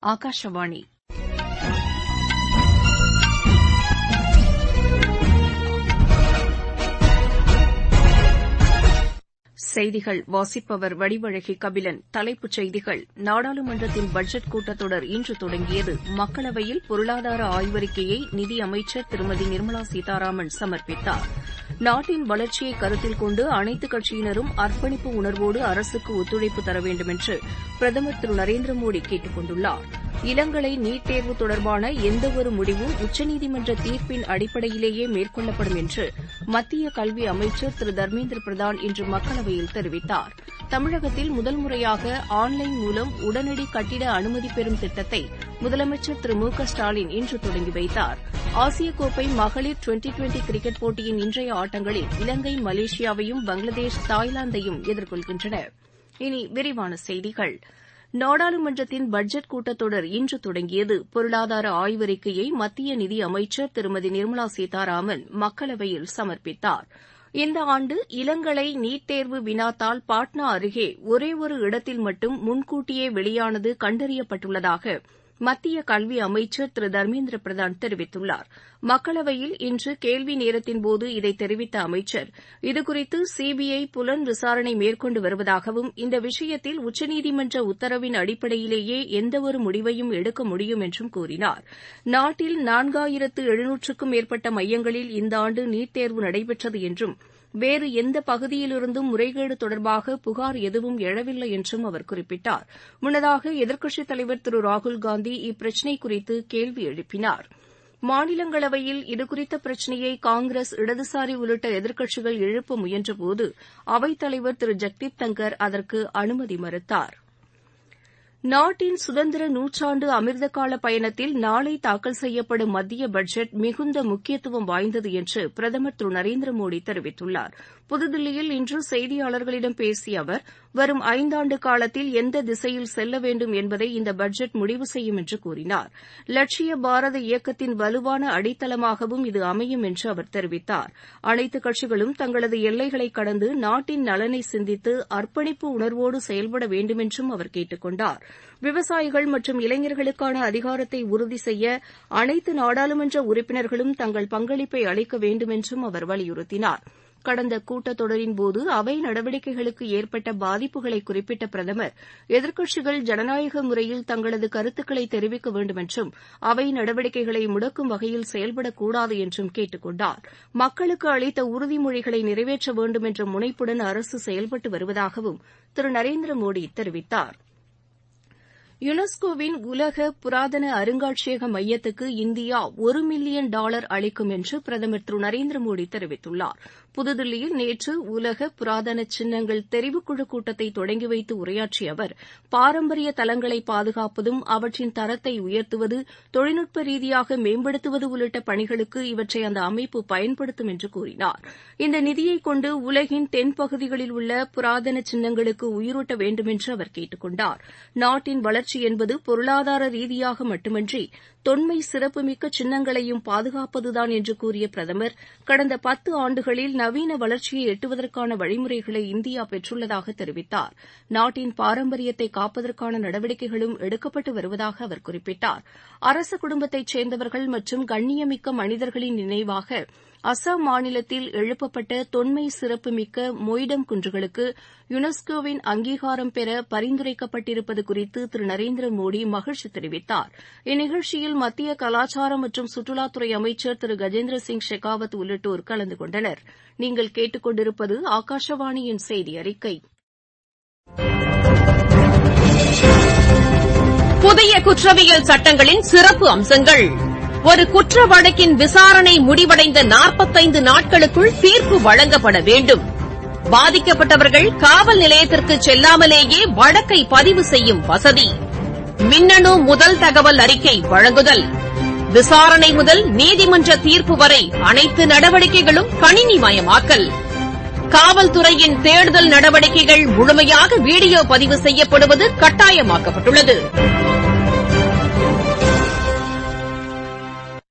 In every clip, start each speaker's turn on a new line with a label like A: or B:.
A: ஆகாஷவாணி செய்திகள் வாசிப்பவர் வடிவழகி கபிலன் தலைப்புச் செய்திகள் நாடாளுமன்றத்தின் பட்ஜெட் கூட்டத்தொடர் இன்று தொடங்கியது மக்களவையில் பொருளாதார ஆய்வறிக்கையை நிதியமைச்சர் திருமதி நிர்மலா சீதாராமன் சமர்ப்பித்தார் நாட்டின் வளர்ச்சியை கருத்தில் கொண்டு அனைத்துக் கட்சியினரும் அர்ப்பணிப்பு உணர்வோடு அரசுக்கு ஒத்துழைப்பு தர வேண்டும் என்று பிரதமர் திரு நரேந்திர மோடி கேட்டுக் கொண்டுள்ளார் இளங்கலை நீட் தேர்வு தொடர்பான எந்தவொரு முடிவும் உச்சநீதிமன்ற தீர்ப்பின் அடிப்படையிலேயே மேற்கொள்ளப்படும் என்று மத்திய கல்வி அமைச்சர் திரு தர்மேந்திர பிரதான் இன்று மக்களவையில் தெரிவித்தார் தமிழகத்தில் முதல் முறையாக ஆன்லைன் மூலம் உடனடி கட்டிட அனுமதி பெறும் திட்டத்தை முதலமைச்சர் திரு மு க ஸ்டாலின் இன்று தொடங்கி வைத்தார் ஆசிய கோப்பை மகளிர் டுவெண்டி டுவெண்டி கிரிக்கெட் போட்டியின் இன்றைய ஆட்டங்களில் இலங்கை மலேசியாவையும் பங்களாதேஷ் தாய்லாந்தையும் எதிர்கொள்கின்றன இனி விரிவான செய்திகள் நாடாளுமன்றத்தின் பட்ஜெட் கூட்டத்தொடர் இன்று தொடங்கியது பொருளாதார ஆய்வறிக்கையை மத்திய நிதி அமைச்சர் திருமதி நிர்மலா சீதாராமன் மக்களவையில் சமர்ப்பித்தார் இந்த ஆண்டு இளங்கலை நீட் தேர்வு வினாத்தாள் பாட்னா அருகே ஒரே ஒரு இடத்தில் மட்டும் முன்கூட்டியே வெளியானது கண்டறியப்பட்டுள்ளதாக மத்திய கல்வி அமைச்சர் திரு தர்மேந்திர பிரதான் தெரிவித்துள்ளார் மக்களவையில் இன்று கேள்வி நேரத்தின்போது இதை தெரிவித்த அமைச்சர் இதுகுறித்து சிபிஐ புலன் விசாரணை மேற்கொண்டு வருவதாகவும் இந்த விஷயத்தில் உச்சநீதிமன்ற உத்தரவின் அடிப்படையிலேயே எந்தவொரு முடிவையும் எடுக்க முடியும் என்றும் கூறினார் நாட்டில் நான்காயிரத்து எழுநூற்றுக்கும் மேற்பட்ட மையங்களில் இந்த ஆண்டு நீட் தேர்வு நடைபெற்றது என்றும் வேறு எந்த பகுதியிலிருந்தும் முறைகேடு தொடர்பாக புகார் எதுவும் எழவில்லை என்றும் அவர் குறிப்பிட்டார் முன்னதாக எதிர்க்கட்சித் தலைவர் திரு ராகுல்காந்தி இப்பிரச்சினை குறித்து கேள்வி எழுப்பினார் மாநிலங்களவையில் இதுகுறித்த பிரச்சினையை காங்கிரஸ் இடதுசாரி உள்ளிட்ட எதிர்க்கட்சிகள் எழுப்ப முயன்றபோது அவைத்தலைவர் திரு ஜெக்தீப் தங்கர் அதற்கு அனுமதி மறுத்தார் நாட்டின் சுதந்திர நூற்றாண்டு அமிர்தகால பயணத்தில் நாளை தாக்கல் செய்யப்படும் மத்திய பட்ஜெட் மிகுந்த முக்கியத்துவம் வாய்ந்தது என்று பிரதமர் திரு நரேந்திர மோடி தெரிவித்துள்ளார் புதுதில்லியில் இன்று செய்தியாளர்களிடம் பேசிய அவர் வரும் ஐந்தாண்டு காலத்தில் எந்த திசையில் செல்ல வேண்டும் என்பதை இந்த பட்ஜெட் முடிவு செய்யும் என்று கூறினார் லட்சிய பாரத இயக்கத்தின் வலுவான அடித்தளமாகவும் இது அமையும் என்று அவர் தெரிவித்தார் அனைத்துக் கட்சிகளும் தங்களது எல்லைகளை கடந்து நாட்டின் நலனை சிந்தித்து அர்ப்பணிப்பு உணர்வோடு செயல்பட வேண்டும் என்றும் அவர் கேட்டுக் கொண்டார் விவசாயிகள் மற்றும் இளைஞர்களுக்கான அதிகாரத்தை உறுதி செய்ய அனைத்து நாடாளுமன்ற உறுப்பினர்களும் தங்கள் பங்களிப்பை அளிக்க வேண்டும் என்றும் அவர் வலியுறுத்தினார் கடந்த கூட்டத்தொடரின்போது அவை நடவடிக்கைகளுக்கு ஏற்பட்ட பாதிப்புகளை குறிப்பிட்ட பிரதமர் எதிர்க்கட்சிகள் ஜனநாயக முறையில் தங்களது கருத்துக்களை தெரிவிக்க வேண்டும் என்றும் அவை நடவடிக்கைகளை முடக்கும் வகையில் செயல்படக்கூடாது என்றும் கேட்டுக் கொண்டார் மக்களுக்கு அளித்த உறுதிமொழிகளை நிறைவேற்ற வேண்டும் என்ற முனைப்புடன் அரசு செயல்பட்டு வருவதாகவும் திரு நரேந்திர மோடி தெரிவித்தார் யுனெஸ்கோவின் உலக புராதன அருங்காட்சியக மையத்துக்கு இந்தியா ஒரு மில்லியன் டாலர் அளிக்கும் என்று பிரதமர் திரு நரேந்திர மோடி தெரிவித்துள்ளார் புதுதில்லியில் நேற்று உலக புராதன சின்னங்கள் தெரிவுக்குழு கூட்டத்தை தொடங்கி வைத்து உரையாற்றிய அவர் பாரம்பரிய தலங்களை பாதுகாப்பதும் அவற்றின் தரத்தை உயர்த்துவது தொழில்நுட்ப ரீதியாக மேம்படுத்துவது உள்ளிட்ட பணிகளுக்கு இவற்றை அந்த அமைப்பு பயன்படுத்தும் என்று கூறினார் இந்த நிதியை கொண்டு உலகின் தென்பகுதிகளில் உள்ள புராதன சின்னங்களுக்கு உயிரூட்ட வேண்டும் என்று அவர் கேட்டுக் கொண்டார் நாட்டின் வளர்ச்சி என்பது பொருளாதார ரீதியாக மட்டுமன்றி தொன்மை சிறப்புமிக்க சின்னங்களையும் பாதுகாப்பதுதான் என்று கூறிய பிரதமர் கடந்த பத்து ஆண்டுகளில் நவீன வளர்ச்சியை எட்டுவதற்கான வழிமுறைகளை இந்தியா பெற்றுள்ளதாக தெரிவித்தார் நாட்டின் பாரம்பரியத்தை காப்பதற்கான நடவடிக்கைகளும் எடுக்கப்பட்டு வருவதாக அவர் குறிப்பிட்டார் அரச குடும்பத்தைச் சேர்ந்தவர்கள் மற்றும் கண்ணியமிக்க மனிதர்களின் நினைவாக அசாம் மாநிலத்தில் எழுப்பப்பட்ட தொன்மை சிறப்புமிக்க மொய்டம் குன்றுகளுக்கு யுனெஸ்கோவின் அங்கீகாரம் பெற பரிந்துரைக்கப்பட்டிருப்பது குறித்து திரு நரேந்திர மோடி மகிழ்ச்சி தெரிவித்தார் இந்நிகழ்ச்சியில் மத்திய கலாச்சாரம் மற்றும் சுற்றுலாத்துறை அமைச்சர் திரு கஜேந்திர சிங் ஷெகாவத் உள்ளிட்டோர் கலந்து கொண்டனர் நீங்கள் கேட்டுக் கொண்டிருப்பது ஆகாஷவாணியின் செய்தி அறிக்கை
B: புதிய குற்றவியல் சட்டங்களின் சிறப்பு அம்சங்கள் ஒரு குற்ற வழக்கின் விசாரணை முடிவடைந்த நாற்பத்தைந்து நாட்களுக்குள் தீர்ப்பு வழங்கப்பட வேண்டும் பாதிக்கப்பட்டவர்கள் காவல் நிலையத்திற்கு செல்லாமலேயே வழக்கை பதிவு செய்யும் வசதி மின்னணு முதல் தகவல் அறிக்கை வழங்குதல் விசாரணை முதல் நீதிமன்ற தீர்ப்பு வரை அனைத்து நடவடிக்கைகளும் கணினிமயமாக்கல் காவல்துறையின் தேடுதல் நடவடிக்கைகள் முழுமையாக வீடியோ பதிவு செய்யப்படுவது கட்டாயமாக்கப்பட்டுள்ளது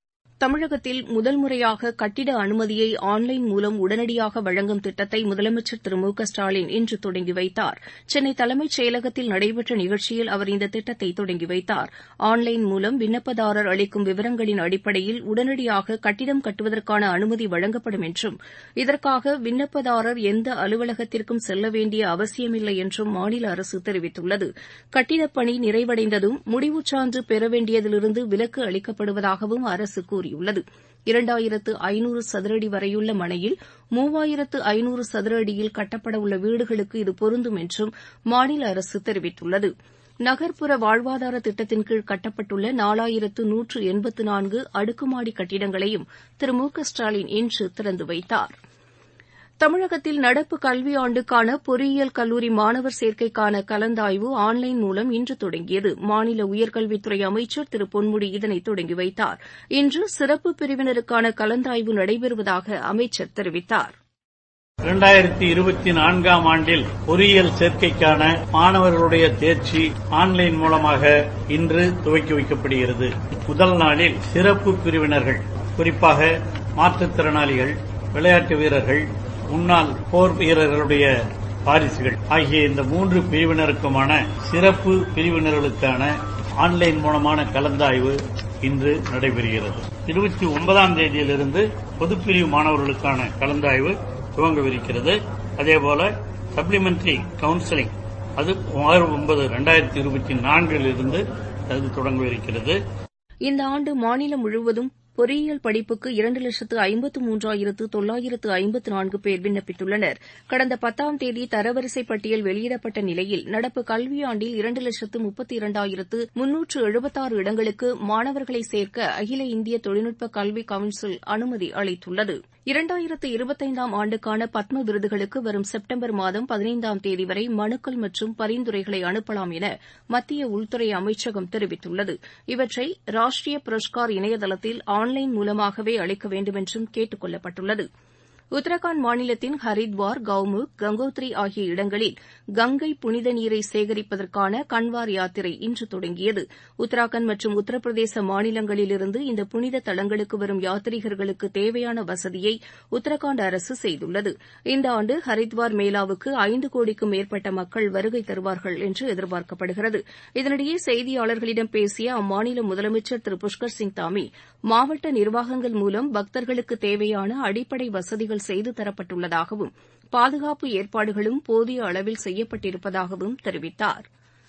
A: தமிழகத்தில் முதல் முறையாக கட்டிட அனுமதியை ஆன்லைன் மூலம் உடனடியாக வழங்கும் திட்டத்தை முதலமைச்சர் திரு மு க ஸ்டாலின் இன்று தொடங்கி வைத்தார் சென்னை தலைமைச் செயலகத்தில் நடைபெற்ற நிகழ்ச்சியில் அவர் இந்த திட்டத்தை தொடங்கி வைத்தார் ஆன்லைன் மூலம் விண்ணப்பதாரர் அளிக்கும் விவரங்களின் அடிப்படையில் உடனடியாக கட்டிடம் கட்டுவதற்கான அனுமதி வழங்கப்படும் என்றும் இதற்காக விண்ணப்பதாரர் எந்த அலுவலகத்திற்கும் செல்ல வேண்டிய அவசியமில்லை என்றும் மாநில அரசு தெரிவித்துள்ளது கட்டிடப் பணி நிறைவடைந்ததும் முடிவுச் சான்று பெற வேண்டியதிலிருந்து விலக்கு அளிக்கப்படுவதாகவும் அரசு கூறியுள்ளது இரண்டாயிரத்து ஐநூறு சதுரடி வரையுள்ள மனையில் மூவாயிரத்து ஐநூறு சதுர அடியில் கட்டப்படவுள்ள வீடுகளுக்கு இது பொருந்தும் என்றும் மாநில அரசு தெரிவித்துள்ளது நகர்ப்புற வாழ்வாதார திட்டத்தின் கீழ் கட்டப்பட்டுள்ள நாலாயிரத்து நூற்று எண்பத்து நான்கு அடுக்குமாடி கட்டிடங்களையும் திரு மு க ஸ்டாலின் இன்று திறந்து வைத்தாா் தமிழகத்தில் நடப்பு கல்வியாண்டுக்கான பொறியியல் கல்லூரி மாணவர் சேர்க்கைக்கான கலந்தாய்வு ஆன்லைன் மூலம் இன்று தொடங்கியது மாநில உயர்கல்வித்துறை அமைச்சர் திரு பொன்முடி இதனை தொடங்கி வைத்தார் இன்று சிறப்பு பிரிவினருக்கான கலந்தாய்வு நடைபெறுவதாக அமைச்சர் தெரிவித்தார்
C: இரண்டாயிரத்தி இருபத்தி நான்காம் ஆண்டில் பொறியியல் சேர்க்கைக்கான மாணவர்களுடைய தேர்ச்சி ஆன்லைன் மூலமாக இன்று துவக்கி வைக்கப்படுகிறது முதல் நாளில் சிறப்பு பிரிவினர்கள் குறிப்பாக மாற்றுத்திறனாளிகள் விளையாட்டு வீரர்கள் முன்னாள் போர் வீரர்களுடைய வாரிசுகள் ஆகிய இந்த மூன்று பிரிவினருக்குமான சிறப்பு பிரிவினர்களுக்கான ஆன்லைன் மூலமான கலந்தாய்வு இன்று நடைபெறுகிறது இருபத்தி ஒன்பதாம் தேதியிலிருந்து பொதுப்பிரிவு மாணவர்களுக்கான கலந்தாய்வு துவங்கவிருக்கிறது அதேபோல சப்ளிமெண்டரி கவுன்சிலிங் அது ஆறு ஒன்பது இரண்டாயிரத்தி இருபத்தி நான்கில் இருந்து அது தொடங்கவிருக்கிறது
A: இந்த ஆண்டு மாநிலம் முழுவதும் பொறியியல் படிப்புக்கு இரண்டு லட்சத்து ஐம்பத்து மூன்றாயிரத்து தொள்ளாயிரத்து ஐம்பத்து நான்கு பேர் விண்ணப்பித்துள்ளனர் கடந்த பத்தாம் தேதி தரவரிசை பட்டியல் வெளியிடப்பட்ட நிலையில் நடப்பு கல்வியாண்டில் இரண்டு லட்சத்து முப்பத்தி இரண்டாயிரத்து முன்னூற்று எழுபத்தாறு இடங்களுக்கு மாணவர்களை சேர்க்க அகில இந்திய தொழில்நுட்ப கல்வி கவுன்சில் அனுமதி அளித்துள்ளது இரண்டாயிரத்து இருபத்தைந்தாம் ஆண்டுக்கான பத்ம விருதுகளுக்கு வரும் செப்டம்பர் மாதம் பதினைந்தாம் தேதி வரை மனுக்கள் மற்றும் பரிந்துரைகளை அனுப்பலாம் என மத்திய உள்துறை அமைச்சகம் தெரிவித்துள்ளது இவற்றை ராஷ்டிரிய புரஸ்கார் இணையதளத்தில் ஆன்லைன் மூலமாகவே அளிக்க வேண்டுமென்றும் கேட்டுக் கொள்ளப்பட்டுள்ளது உத்தரகாண்ட் மாநிலத்தின் ஹரித்வார் கௌமுக் கங்கோத்ரி ஆகிய இடங்களில் கங்கை புனித நீரை சேகரிப்பதற்கான கன்வார் யாத்திரை இன்று தொடங்கியது உத்தராகண்ட் மற்றும் உத்தரப்பிரதேச மாநிலங்களிலிருந்து இந்த புனித தலங்களுக்கு வரும் யாத்ரீகர்களுக்கு தேவையான வசதியை உத்தரகாண்ட் அரசு செய்துள்ளது இந்த ஆண்டு ஹரித்வார் மேளாவுக்கு ஐந்து கோடிக்கும் மேற்பட்ட மக்கள் வருகை தருவார்கள் என்று எதிர்பார்க்கப்படுகிறது இதனிடையே செய்தியாளர்களிடம் பேசிய அம்மாநில முதலமைச்சர் திரு புஷ்கர் சிங் தாமி மாவட்ட நிர்வாகங்கள் மூலம் பக்தர்களுக்கு தேவையான அடிப்படை வசதிகள் செய்து தரப்பட்டுள்ளதாகவும் பாதுகாப்பு ஏற்பாடுகளும் போதிய அளவில் செய்யப்பட்டிருப்பதாகவும் தெரிவித்தார்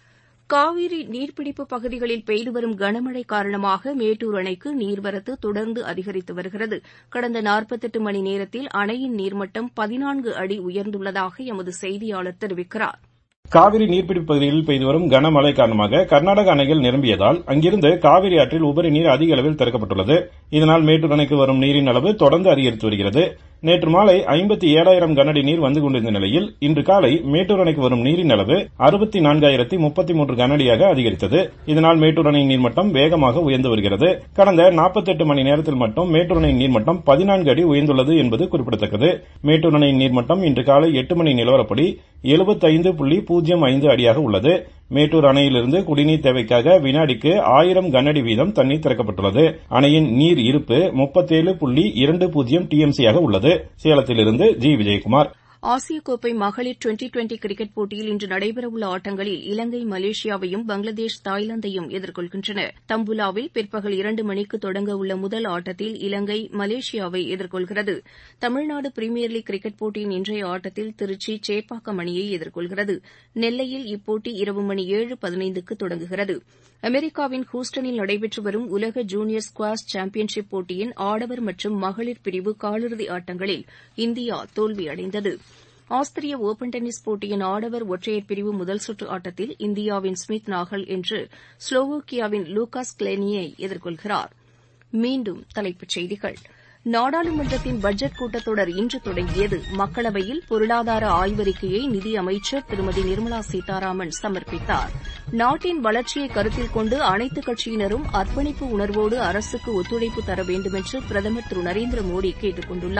A: காவிரி நீர்பிடிப்பு பகுதிகளில் பெய்து வரும் கனமழை காரணமாக மேட்டூர் அணைக்கு நீர்வரத்து தொடர்ந்து அதிகரித்து வருகிறது கடந்த நாற்பத்தெட்டு மணி நேரத்தில் அணையின் நீர்மட்டம் பதினான்கு அடி உயர்ந்துள்ளதாக எமது செய்தியாளர் தெரிவிக்கிறார்
D: காவிரி நீர்பிடிப்பு பகுதிகளில் பெய்து வரும் கனமழை காரணமாக கர்நாடக அணைகள் நிரம்பியதால் அங்கிருந்து காவிரி ஆற்றில் உபரி நீர் அதிக அளவில் திறக்கப்பட்டுள்ளது இதனால் மேட்டூர் அணைக்கு வரும் நீரின் அளவு தொடர்ந்து அதிகரித்து வருகிறது நேற்று மாலை ஐம்பத்தி ஏழாயிரம் கனஅடி நீர் வந்து கொண்டிருந்த நிலையில் இன்று காலை மேட்டூர் அணைக்கு வரும் நீரின் அளவு அறுபத்தி நான்காயிரத்தி முப்பத்தி மூன்று கனஅடியாக அதிகரித்தது இதனால் மேட்டூர் அணையின் நீர்மட்டம் வேகமாக உயர்ந்து வருகிறது கடந்த நாற்பத்தெட்டு மணி நேரத்தில் மட்டும் மேட்டூர் அணையின் நீர்மட்டம் பதினான்கு அடி உயர்ந்துள்ளது என்பது குறிப்பிடத்தக்கது மேட்டூர் அணையின் நீர்மட்டம் இன்று காலை எட்டு மணி நிலவரப்படி எழுபத்தைந்து புள்ளி பூஜ்ஜியம் ஐந்து அடியாக உள்ளது மேட்டூர் அணையிலிருந்து குடிநீர் தேவைக்காக வினாடிக்கு ஆயிரம் கனஅடி வீதம் தண்ணீர் திறக்கப்பட்டுள்ளது அணையின் நீர் இருப்பு முப்பத்தேழு புள்ளி இரண்டு பூஜ்ஜியம் டிஎம்சியாக உள்ளது சேலத்திலிருந்து ஜி விஜயகுமார்
A: ஆசிய கோப்பை மகளிர் டுவெண்டி டுவெண்டி கிரிக்கெட் போட்டியில் இன்று நடைபெறவுள்ள ஆட்டங்களில் இலங்கை மலேசியாவையும் பங்களாதேஷ் தாய்லாந்தையும் எதிர்கொள்கின்றன தம்புலாவில் பிற்பகல் இரண்டு மணிக்கு தொடங்க உள்ள முதல் ஆட்டத்தில் இலங்கை மலேசியாவை எதிர்கொள்கிறது தமிழ்நாடு பிரீமியர் லீக் கிரிக்கெட் போட்டியின் இன்றைய ஆட்டத்தில் திருச்சி சேப்பாக்கம் அணியை எதிர்கொள்கிறது நெல்லையில் இப்போட்டி இரவு மணி ஏழு பதினைந்துக்கு தொடங்குகிறது அமெரிக்காவின் ஹூஸ்டனில் நடைபெற்று வரும் உலக ஜூனியர் ஸ்குவாஷ் சாம்பியன்ஷிப் போட்டியின் ஆடவர் மற்றும் மகளிர் பிரிவு காலிறுதி ஆட்டங்களில் இந்தியா தோல்வியடைந்தது ஆஸ்திரிய ஒபன் டென்னிஸ் போட்டியின் ஆடவர் ஒற்றையர் பிரிவு முதல் சுற்று ஆட்டத்தில் இந்தியாவின் ஸ்மித் நாகல் இன்று ஸ்லோவோக்கியாவின் லூகாஸ் கிளேனியை எதிர்கொள்கிறார் மீண்டும் தலைப்புச் செய்திகள் நாடாளுமன்றத்தின் பட்ஜெட் கூட்டத்தொடர் இன்று தொடங்கியது மக்களவையில் பொருளாதார ஆய்வறிக்கையை நிதியமைச்சர் திருமதி நிர்மலா சீதாராமன் சமர்ப்பித்தார் நாட்டின் வளர்ச்சியை கருத்தில் கொண்டு அனைத்துக் கட்சியினரும் அர்ப்பணிப்பு உணர்வோடு அரசுக்கு ஒத்துழைப்பு தர வேண்டுமென்று பிரதமர் திரு நரேந்திர மோடி கேட்டுக் கொண்டுள்ளாா்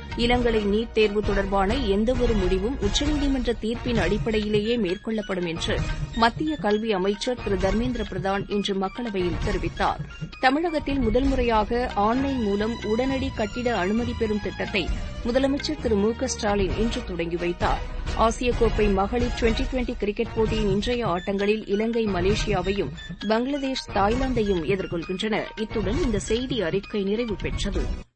A: இளங்கலை நீட் தேர்வு தொடர்பான எந்தவொரு முடிவும் உச்சநீதிமன்ற தீர்ப்பின் அடிப்படையிலேயே மேற்கொள்ளப்படும் என்று மத்திய கல்வி அமைச்சர் திரு தர்மேந்திர பிரதான் இன்று மக்களவையில் தெரிவித்தார் தமிழகத்தில் முதல் முறையாக ஆன்லைன் மூலம் உடனடி கட்டிட அனுமதி பெறும் திட்டத்தை முதலமைச்சர் திரு மு க ஸ்டாலின் இன்று தொடங்கி வைத்தார் ஆசிய கோப்பை மகளிர் டுவெண்டி டுவெண்டி கிரிக்கெட் போட்டியின் இன்றைய ஆட்டங்களில் இலங்கை மலேசியாவையும் பங்களாதேஷ் தாய்லாந்தையும் எதிர்கொள்கின்றன இத்துடன் இந்த செய்தி அறிக்கை நிறைவு பெற்றது